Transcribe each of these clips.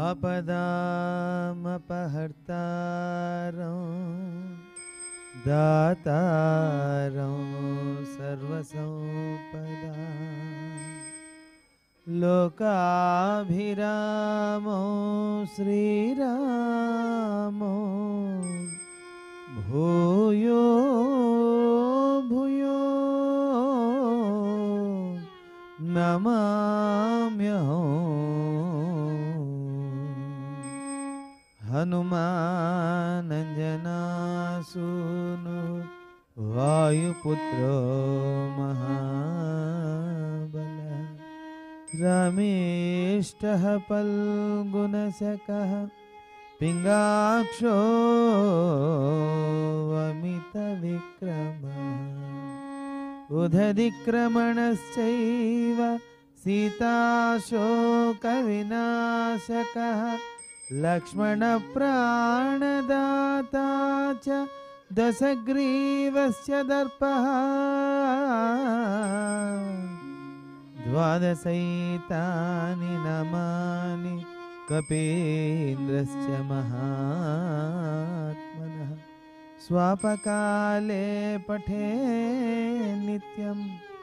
आपदामपहर्तारं दातारं सर्वसम्पदा लोकाभिरामो श्रीरामो भूयो भूयो नमाम्यहम् हनुमानञ्जनासूनु वायुपुत्रो महाबल रमेष्टः पल्गुणशकः पिङ्गाक्षो वमितविक्रमः उदधिक्रमणश्चैव सीताशोकविनाशकः लक्ष्मणप्राणदाता च दशग्रीवस्य दर्पः द्वादशैतानि नमानि कपीन्द्रस्य महात्मनः स्वापकाले पठे नित्यं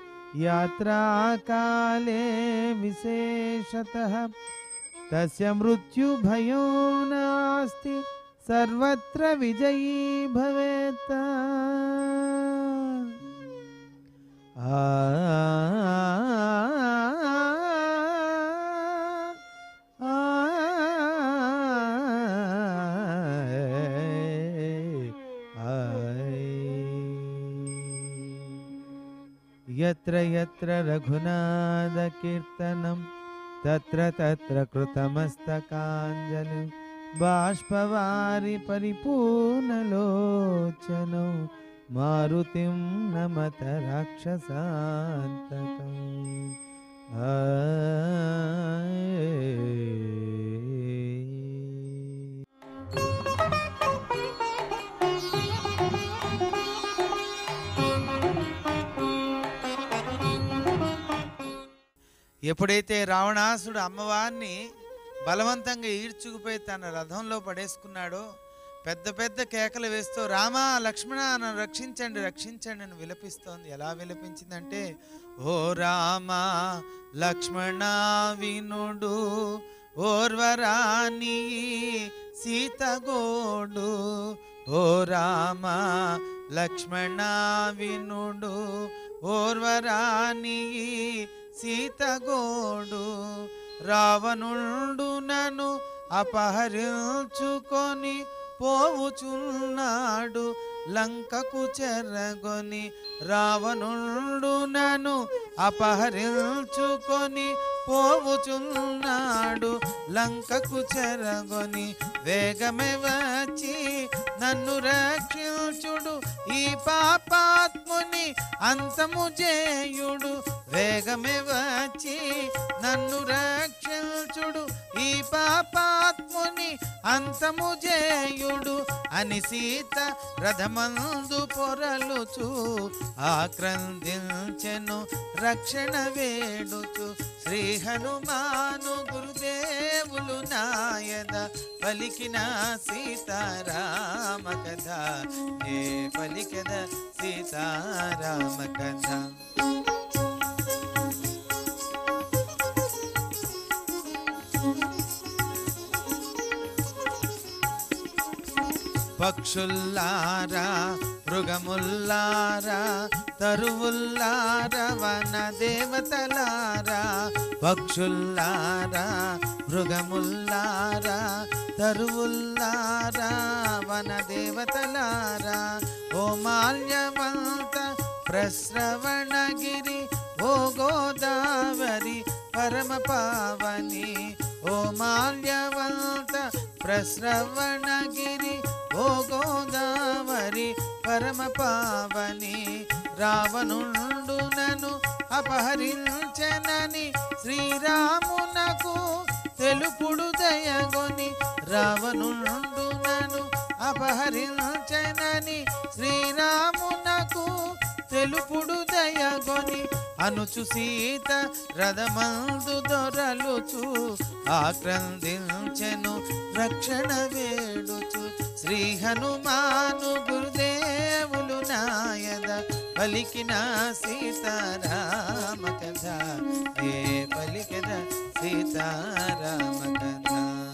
यात्राकाले विशेषतः तस्य मृत्युभयो नास्ति सर्वत्र विजयी भवेत् आ यत्र यत्र रघुनाथकीर्तनं तत्र तत्र कृतमस्तकाञ्जलिं बाष्पवारि परिपूर्णलोचनौ मारुतिं नमत राक्षसान्तकम् आय ఎప్పుడైతే రావణాసుడు అమ్మవారిని బలవంతంగా ఈడ్చుకుపోయి తన రథంలో పడేసుకున్నాడో పెద్ద పెద్ద కేకలు వేస్తూ రామా లక్ష్మణ నన్ను రక్షించండి రక్షించండి అని విలపిస్తోంది ఎలా విలపించిందంటే ఓ రామా లక్ష్మణ వినుడు ఓర్వరాని సీతగోడు ఓ రామా లక్ష్మణ వినుడు ఓర్వరాని సీతగోడు రావణుండు నన్ను అపహరించుకొని పోవుచున్నాడు లంకకు చెరగొని రావణుండు నన్ను అపహరించుకొని పోవుచున్నాడు లంకకు చెరగొని వేగమే వచ్చి నన్ను రక్షించుడు ఈ పాపాత్ముని అంతము చేయుడు వేగమే వచ్చి నన్ను రక్షించుడు ఈ పాపాత్ముని అంతము చేయుడు అని సీత రథమందు పొరలుచు ఆక్రందించెను రక్షణ వేడుచు శ్రీ హనుమాను గురుదేవులు నాయద పలికిన సీతారామ కథ ఏ పలికద సీతారామ కథ పక్షుల్లారా మృగముల్లారా తరువుల్లారా వన దేవతలారా పక్షుల్లారా మృగముల్లారా తరువుల్లారా వన దేవతలారా ఓ మాల్యవంత ప్రశ్రవణగిరి ఓ గోదావరి పరమ పావని ఓ మాల్యవంత ప్రశ్రవణగిరి ఓ గోదావరి పరమ పావని రావణుండు నన్ను అపహరించనని శ్రీరామునకు తెలుపుడు దయగొని రావణుండు నన్ను అపహరించనని శ్రీరామునకు తెలుపుడు దయగొని అనుచు సీత రథమందు దొరలుచు ఆక్రందించెను రక్షణ వేడుచు శ్రీ హనుమాను గురుదేవులు నాయద పలికిన సీతారామ కథ ఏ పలికద సీతారామ కథ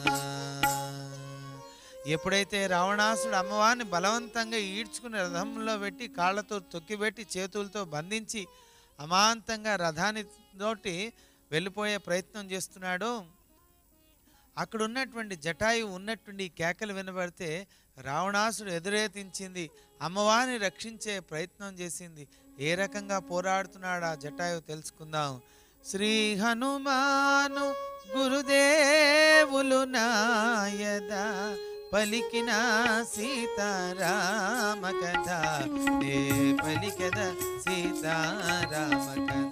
ఎప్పుడైతే రావణాసుడు అమ్మవారిని బలవంతంగా ఈడ్చుకుని రథంలో పెట్టి కాళ్ళతో తొక్కిపెట్టి చేతులతో బంధించి అమాంతంగా రథాన్ని తోటి వెళ్ళిపోయే ప్రయత్నం చేస్తున్నాడో అక్కడ ఉన్నటువంటి జటాయు ఉన్నటువంటి ఈ కేకలు వినబడితే రావణాసుడు ఎదురేతించింది అమ్మవారిని రక్షించే ప్రయత్నం చేసింది ఏ రకంగా పోరాడుతున్నాడు ఆ జటాయు తెలుసుకుందాం శ్రీ హనుమాను గురుదేవులు నాయద పలికిన సీతారామ కథ ఏ పలికద సీతారామ కథ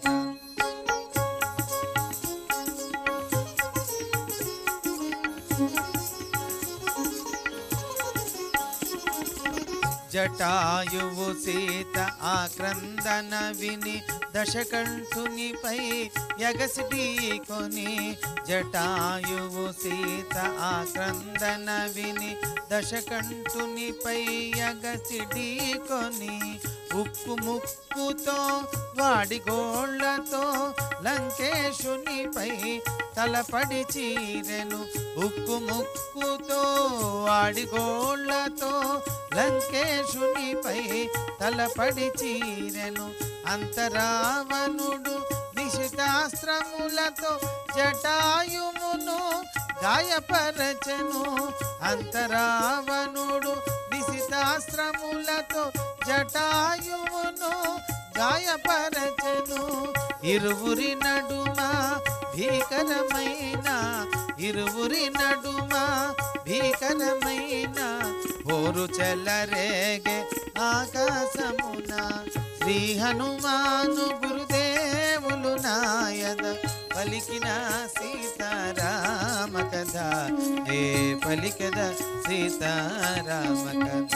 జటాయువు సీత ఆక్రందన విని దశకంఠునిపై ఎగసిటి కొని జటాయువు సీత ఆక్రందన విని దశకంఠునిపై ఎగసిటి కొని ఉక్కు ముక్కుతో వాడి గోళ్లతో లంకేశునిపై తలపడి చీరెను ఉక్కు ముక్కుతో వాడి గోళ్లతో లంకేశునిపై తలపడి చీరెను అంతరావణుడు నిశితాస్త్రములతో జటాయుమును గాయపరచెను అంతరావణుడు నిశితాస్త్రములతో జటాయుమును గాయపరచెను ఇరువురి నడుమ భీకరమైన ఇరువురి నడుమ భీకరమైన పోరు చెల్లరేగే ఆకాశమున శ్రీ హనుమాను గురుదేవులు నాయద పలికిన సీతారామ కథ ఏ పలికద సీతారామ కథ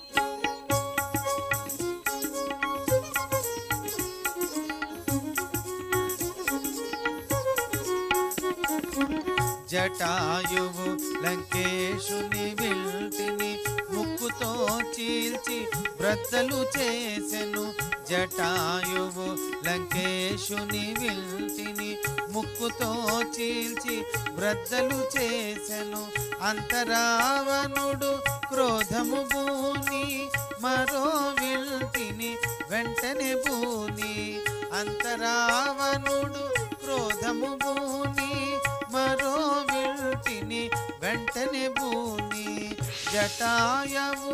జటాయువు లంకేశుని విల్టిని ముక్కుతో చీల్చి బ్రద్దలు చేసెను జటాయువు లంకేశుని విల్టిని ముక్కుతో చీల్చి బ్రద్దలు చేసెను అంతరావణుడు క్రోధము బూని మరో విల్టిని వెంటనే బూని అంతరావణుడు క్రోధము బూని మరో విల్టిని వెంటనే బూని జటాయవు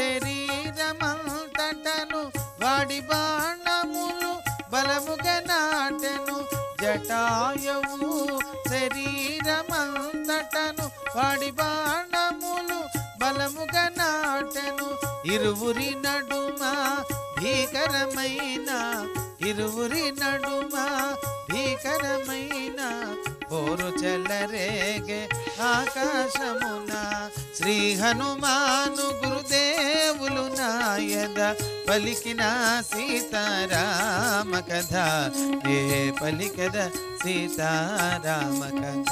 శరీరమంతటను వాడి బాణములు బలముగా నాటెను జటాయవు శరీరమంతటను వాడి బాణములు బలముగా నాటెను ఇరువురి నడుమ భీకరమైన ఇరువురి నడుమ భీకరమైన పోరు చెల్లరేగే ఆకాశమున శ్రీ హనుమాను గురుదేవులు నాయద పలికిన సీతారామ కథ ఏ పలికద సీతారామ కథ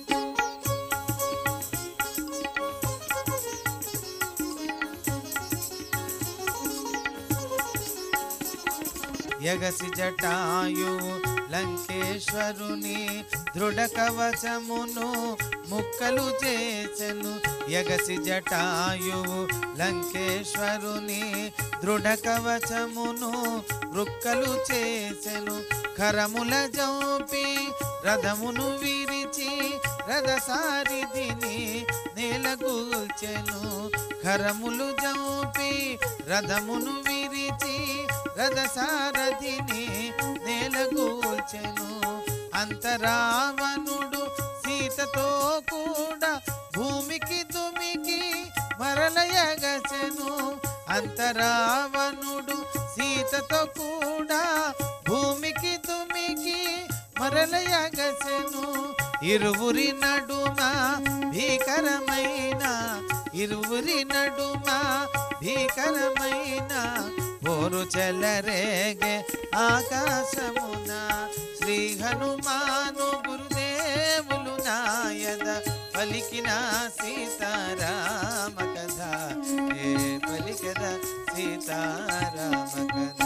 యగసి జటాయు లంకేశ్వరుని దృఢ కవచమును ముక్కలు చేసెను యగసి జటాయు లంకేశ్వరుని దృఢ కవచమును వృక్కలు చేసెను కరముల జౌపి రథమును విరిచి రథసారిదిని నేలగూల్చెను కరములు జౌపి రథమును విరిచి రథసారథిని నేలగూల్చెను అంతరావణుడు సీతతో కూడా భూమికి దుమికి మరలయగచెను అంతరావణుడు సీతతో కూడా భూమికి దుమికి మరలయగచెను ఇరువురి నడుమ భీకరమైన ఇరువురి నడుమ భీకరమైన పోరు చెల్లరేగే ఆకాశమున శ్రీ హనుమాను గురుదేవులు నాయద పలికిన సీతారామ కథ ఏ పలికద సీతారామ కథ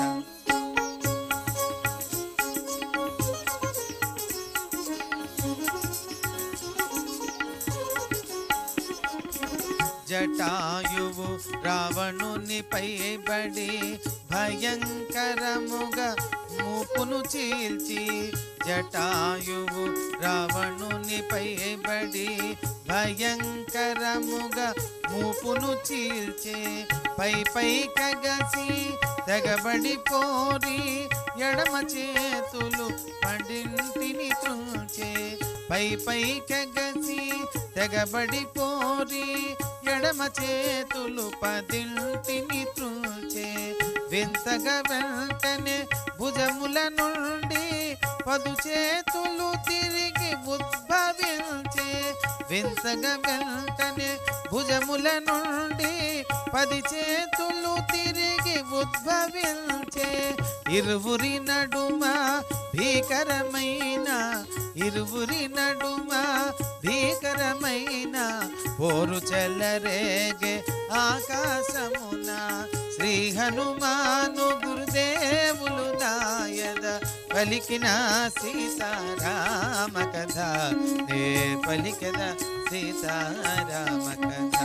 జటాయువు రావణుని పైబడి భయంకరముగా మూపును చీల్చి జటాయువు రావణుని పైబడి భయంకరముగా మూపును చీల్చే పై పై కగసి తెగబడి పోరి ఎడమ చేతులు పండింటిని తుంచే పై పై కగసి తెగబడి పోరి ఎడమ చేతులు పదింటిని త్రుంచే వింతగా వెంటనే భుజముల నుండి పదు చేతులు తిరిగి ఉద్భవించే వింతగా వెంటనే భుజముల నుండి పది చేతులు తిరిగి ఉద్భవించే ఇరువురి నడుమ భీకరమైన ఇరువురి నడుమ భీకరమైన పోరు చెల్లరేగే ఆకాశమున శ్రీ హనుమాను గురుదేవులు నాయద పలికిన సీతారామ కథ నే పలికద సీతారామ కథ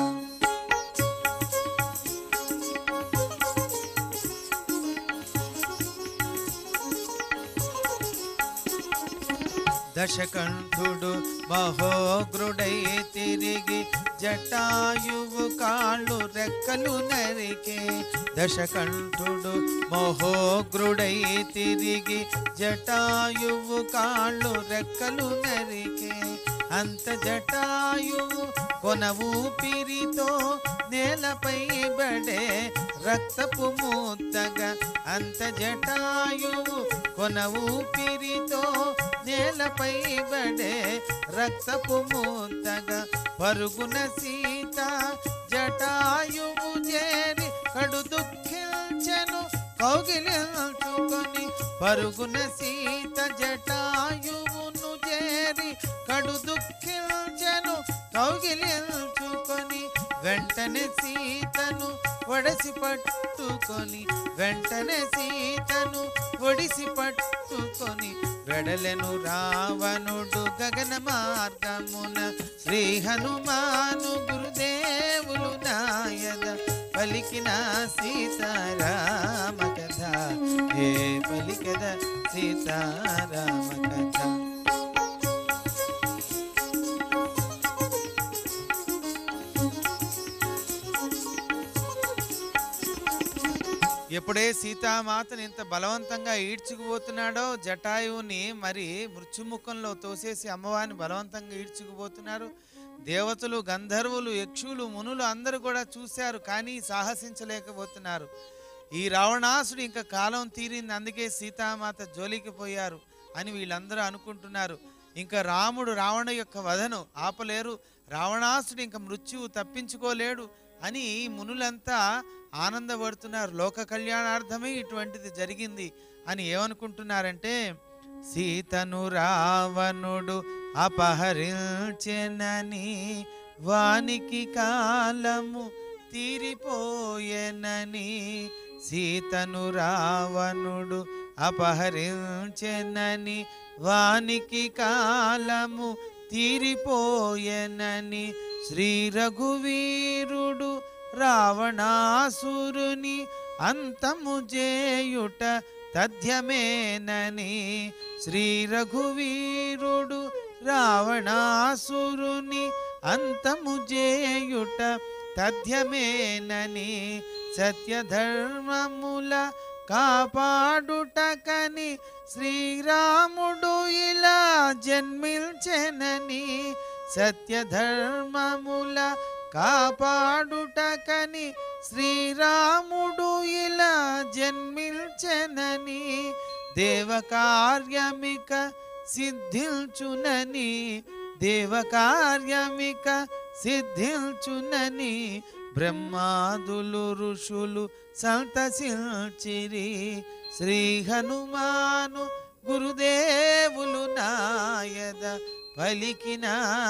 దశకంఠుడు మహోగ్రుడై తిరిగి జటాయువు కాళ్ళు రెక్కలు నరికే దశకంఠుడు మహోగ్రుడై తిరిగి జటాయువు కాళ్ళు రెక్కలు నరికే అంత జటాయువు కొన ఊపిరితో నేలపై బడే రక్తపు మూతగా అంత జటాయువు కొన ఊపిరితో నేలపై బడే రక్తపు మూతగా పరుగున సీత జటాయువు చేరి కడు దుఃఖించెను కౌగిలించుకొని పరుగున సీత జటాయువును చేరి కడు దుఃఖించెను కౌగిలించుకొని వెంటనే సీతను ఒడసి పట్టుకొని వెంటనే సీతను ఒడిసి పట్టుకొని వెడలెను రావణుడు గగన మార్గమున శ్రీ హనుమాను గురుదేవులు నాయద పలికిన సీతారామ కథ ఏ పలికద సీతారామ కథ ఎప్పుడే సీతామాతను ఇంత బలవంతంగా ఈడ్చుకుపోతున్నాడో జటాయువుని మరి మృత్యుముఖంలో తోసేసి అమ్మవారిని బలవంతంగా ఈడ్చుకుపోతున్నారు దేవతలు గంధర్వులు యక్షులు మునులు అందరూ కూడా చూశారు కానీ సాహసించలేకపోతున్నారు ఈ రావణాసుడు ఇంకా కాలం తీరింది అందుకే సీతామాత జోలికి పోయారు అని వీళ్ళందరూ అనుకుంటున్నారు ఇంకా రాముడు రావణ యొక్క వధను ఆపలేరు రావణాసుడు ఇంకా మృత్యువు తప్పించుకోలేడు అని ఈ మునులంతా ఆనందపడుతున్నారు లోక కళ్యాణార్థమై ఇటువంటిది జరిగింది అని ఏమనుకుంటున్నారంటే సీతను రావణుడు అపహరించెనని వానికి కాలము తీరిపోయెనని సీతను రావణుడు అపహరించెనని వానికి కాలము తీరిపోయెనని శ్రీ రఘువీరుడు రావణాసురుని అంతము చేయుట తథ్యమేనని శ్రీ రఘువీరుడు రావణాసురుని అంతము చేయుట తథ్యమేనని సత్యధర్మముల కాపాడుటకని శ్రీరాముడు ఇలా జన్మించెనని సత్యధర్మముల కాపాడుటకని శ్రీరాముడు ఇలా జన్మించెనని దేవకార్యమిక సిద్ధించునని దేవకార్యమిక సిద్ధించునని బ్రహ్మాదులు ఋషులు సంతసించిరి శ్రీ హనుమాను గురుదేవులు నాయద పలికిన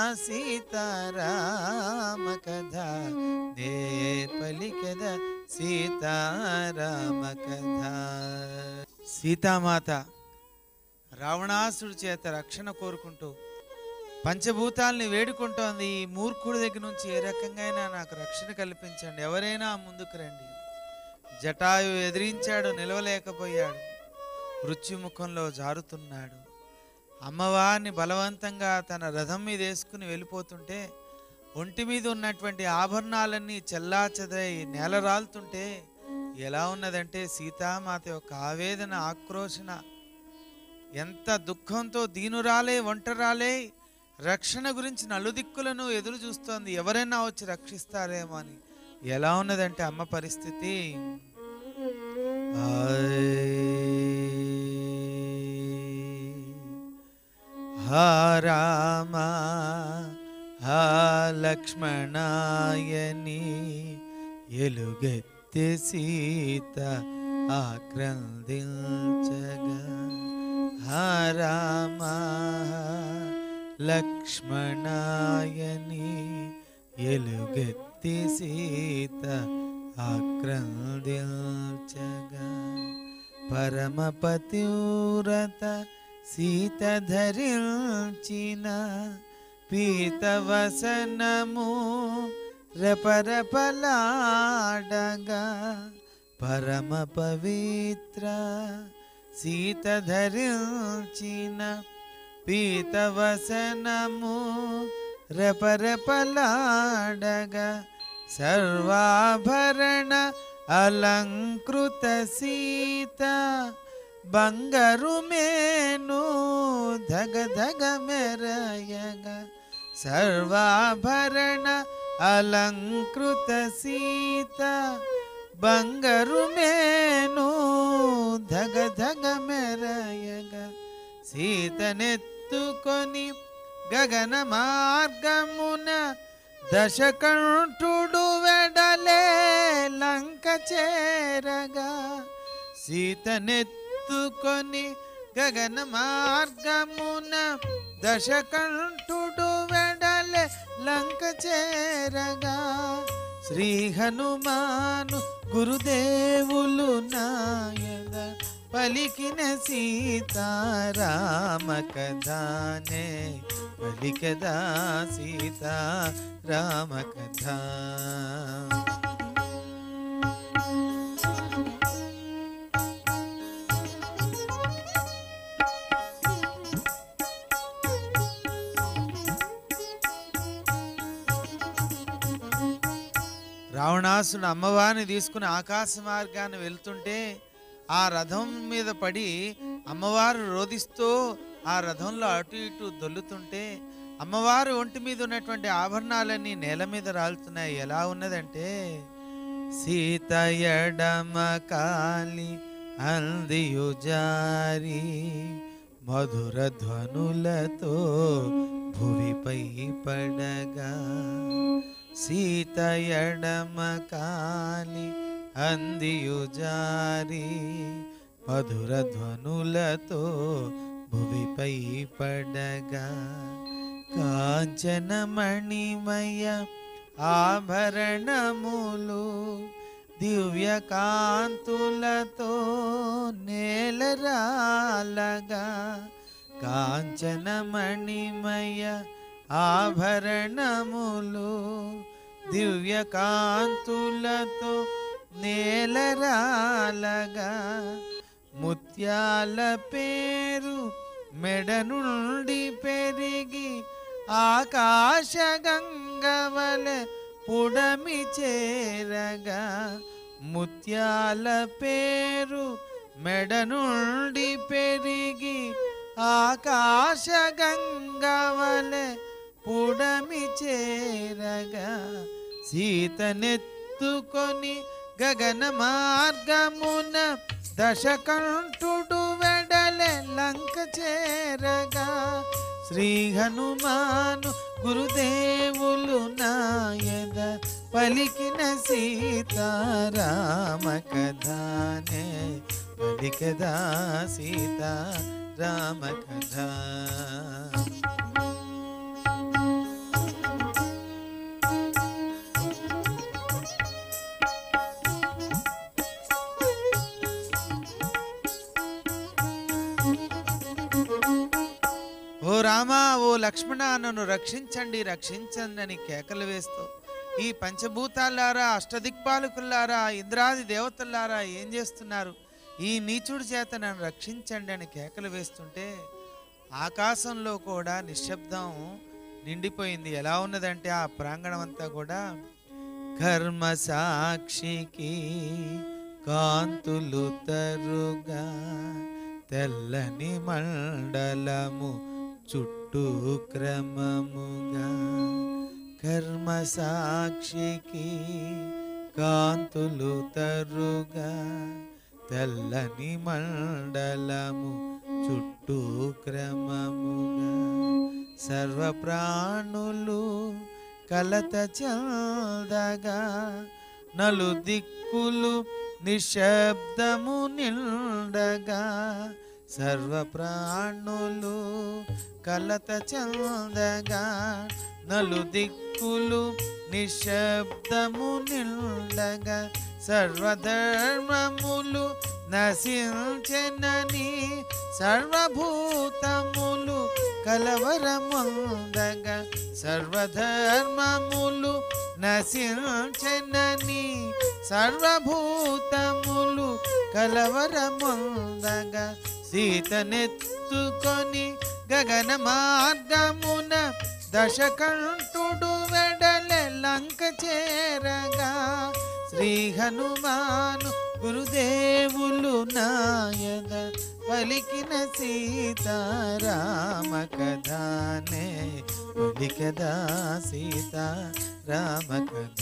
సీతారామ కథ నే పలికద సీతారామ కథ సీతామాత రావణాసుడి చేత రక్షణ కోరుకుంటూ పంచభూతాల్ని వేడుకుంటోంది ఈ మూర్ఖుడి దగ్గర నుంచి ఏ రకంగా నాకు రక్షణ కల్పించండి ఎవరైనా ముందుకు రండి జటాయు ఎదిరించాడు నిలవలేకపోయాడు మృత్యుముఖంలో జారుతున్నాడు అమ్మవారిని బలవంతంగా తన రథం మీద వేసుకుని వెళ్ళిపోతుంటే ఒంటి మీద ఉన్నటువంటి ఆభరణాలన్నీ చెల్లా చెదరై నేల రాలుతుంటే ఎలా ఉన్నదంటే సీతామాత యొక్క ఆవేదన ఆక్రోషణ ఎంత దుఃఖంతో దీనురాలే ఒంటరాలే రక్షణ గురించి నలుదిక్కులను ఎదురు చూస్తోంది ఎవరైనా వచ్చి రక్షిస్తారేమో అని ఎలా ఉన్నదంటే అమ్మ పరిస్థితి హా రామ హా లక్ష్మణాయని ఎలుగెత్తి సీత ఆక్రందించగా హా రామ లక్ష్మణాయని ఎలుగెత్తి సీత ఆక్రందించగా పరమపతివ్రత సీత ధరించిన పీతవసనము రెపరెపలాడగా పరమ పవిత్ర సీత ధరించిన పీతవసనము రెపరెపలాడగా సర్వాభరణ అలంకృత సీత బంగారు మేను ధగ ధగ మెరయగా సర్వాభరణ అలంకృత సీత బంగారు మేను ధగ ధగ మెరయగా సీతనెత్తుకొని గగన మార్గమున దశకంఠుడు వెడలే లంక చేరగా సీతనెత్తుకొని గగన మార్గమున దశకంఠుడు వెడలే లంక చేరగా శ్రీ హనుమాను గురుదేవులు నాయన పలికిన సీతారామ కథానే పలికదా సీతా రామ కథ రావణాసుడు అమ్మవారిని తీసుకుని ఆకాశ మార్గాన్ని వెళ్తుంటే ఆ రథం మీద పడి అమ్మవారు రోధిస్తూ ఆ రథంలో అటు ఇటు దొల్లుతుంటే అమ్మవారు ఒంటి మీద ఉన్నటువంటి ఆభరణాలన్నీ నేల మీద రాలుతున్నాయి ఎలా ఉన్నదంటే సీత ఎడమ కాలి అందియు జారి మధుర ధ్వనులతో భువిపై పడగా సీత ఎడమ కాలి అందియు జారి మధుర ధ్వనులతో భువిపై పడగా కాంచనమణిమయ ఆభరణములు దివ్య కాంతులతో నేలరాలగా కాంచనమణిమయ ఆభరణములు దివ్య కాంతులతో నేలరాలగా ముత్యాల పేరు మెడ నుండి పెరిగి ఆకాశ గంగవలె పుడమి చేరగా ముత్యాల పేరు మెడ నుండి పెరిగి ఆకాశ గంగవలె పుడమి చేరగా సీతనెత్తుకొని గగన మార్గమున దశకంఠుడు వెడలె లంక చేరగా శ్రీ హనుమాను గురుదేవులు నాయద పలికిన సీతారామ కథానే పలికదా సీతారామ కథ ఓ రామా ఓ లక్ష్మణ నన్ను రక్షించండి రక్షించండి అని కేకలు వేస్తూ ఈ పంచభూతాలారా అష్టదిక్పాలకులారా ఇంద్రాది దేవతలారా ఏం చేస్తున్నారు ఈ నీచుడి చేత నన్ను రక్షించండి అని కేకలు వేస్తుంటే ఆకాశంలో కూడా నిశ్శబ్దం నిండిపోయింది ఎలా ఉన్నదంటే ఆ ప్రాంగణం అంతా కూడా కర్మ సాక్షికి కాంతులు తరుగా తెల్లని మండలము చుట్టూ క్రమముగా కర్మ సాక్షికి కాంతులు తరుగా తెల్లని మండలము చుట్టూ క్రమముగా సర్వ ప్రాణులు కలత చల్దగా నలు దిక్కులు నిశ్శబ్దము నిండగా సర్వ ప్రాణులు కలత చందగా నలు దిక్కులు నిశ్శబ్దము నిండగా సర్వధర్మములు నశించెనని సర్వభూతములు కలవరముందగా సర్వధర్మములు నశించెనని సర్వభూతములు కలవరముందగా సీతనెత్తుకొని గగన మార్గమున దశకంఠుడు వెడలె లంక చేరగా శ్రీ హనుమాను గురుదేవులు నాయద పలికిన సీతారామ కథానే పలికదా సీతారామ కథ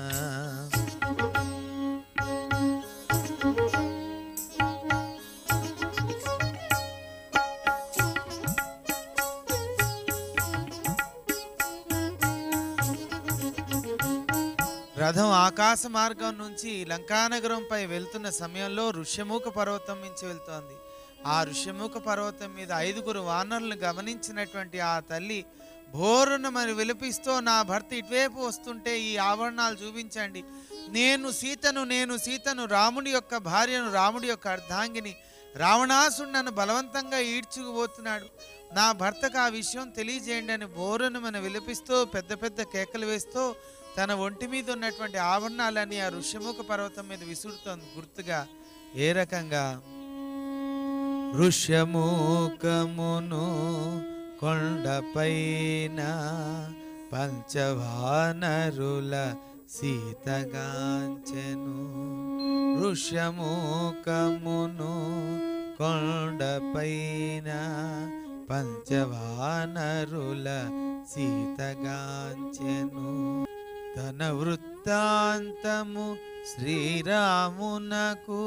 రథం ఆకాశ మార్గం నుంచి లంకానగరంపై వెళ్తున్న సమయంలో ఋష్యముఖ పర్వతం నుంచి వెళ్తోంది ఆ ఋష్యముఖ పర్వతం మీద ఐదుగురు వానరులను గమనించినటువంటి ఆ తల్లి భోరున మరి విలపిస్తూ నా భర్త ఇటువైపు వస్తుంటే ఈ ఆభరణాలు చూపించండి నేను సీతను నేను సీతను రాముడి యొక్క భార్యను రాముడి యొక్క అర్ధాంగిని రావణాసుడు నన్ను బలవంతంగా ఈడ్చుకుపోతున్నాడు నా భర్తకు ఆ విషయం తెలియజేయండి అని బోరును మన విలపిస్తూ పెద్ద పెద్ద కేకలు వేస్తూ తన ఒంటి మీద ఉన్నటువంటి ఆభరణాలని ఆ ఋష్యముఖ పర్వతం మీద విసురుతోంది గుర్తుగా ఏ రకంగా ఋష్యముఖమును కొండపైన పంచవానరుల సీతగాంచెను ఋష్యముఖమును కొండపైన పంచవానరుల సీతగాంచెను తన వృత్తాంతము శ్రీరామునకు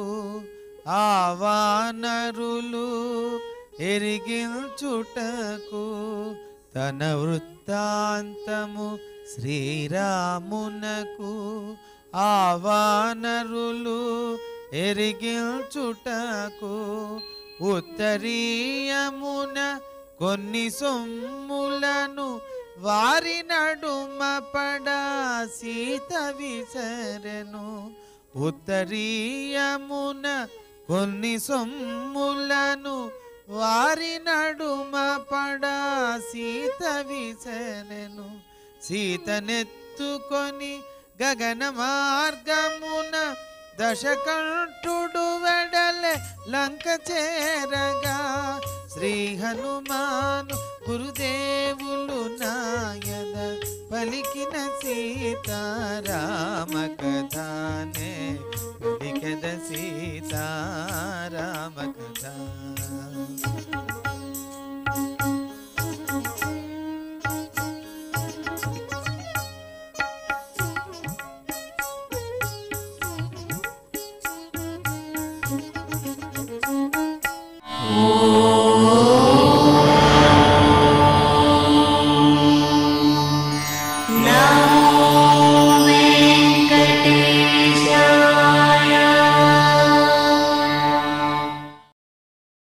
ఆవానరులు ఎరిగించుటకు తన వృత్తాంతము శ్రీరామునకు ఆవానరులు ఎరిగించుటకు ఉత్తరీయమున కొన్ని సొమ్ములను వారి నడుమ పడా సీత విసరెను ఉత్తరీయమున కొన్ని సొమ్ములను వారి నడుమ పడా సీత విసరెను సీతనెత్తుకొని గగన మార్గమున దశకంఠుడు వెడలె లంక చేరగా శ్రీ హనుమాను గురుదేవులు నాయన పలికిన సీతారామ కథానే పలికద సీతారామ కథ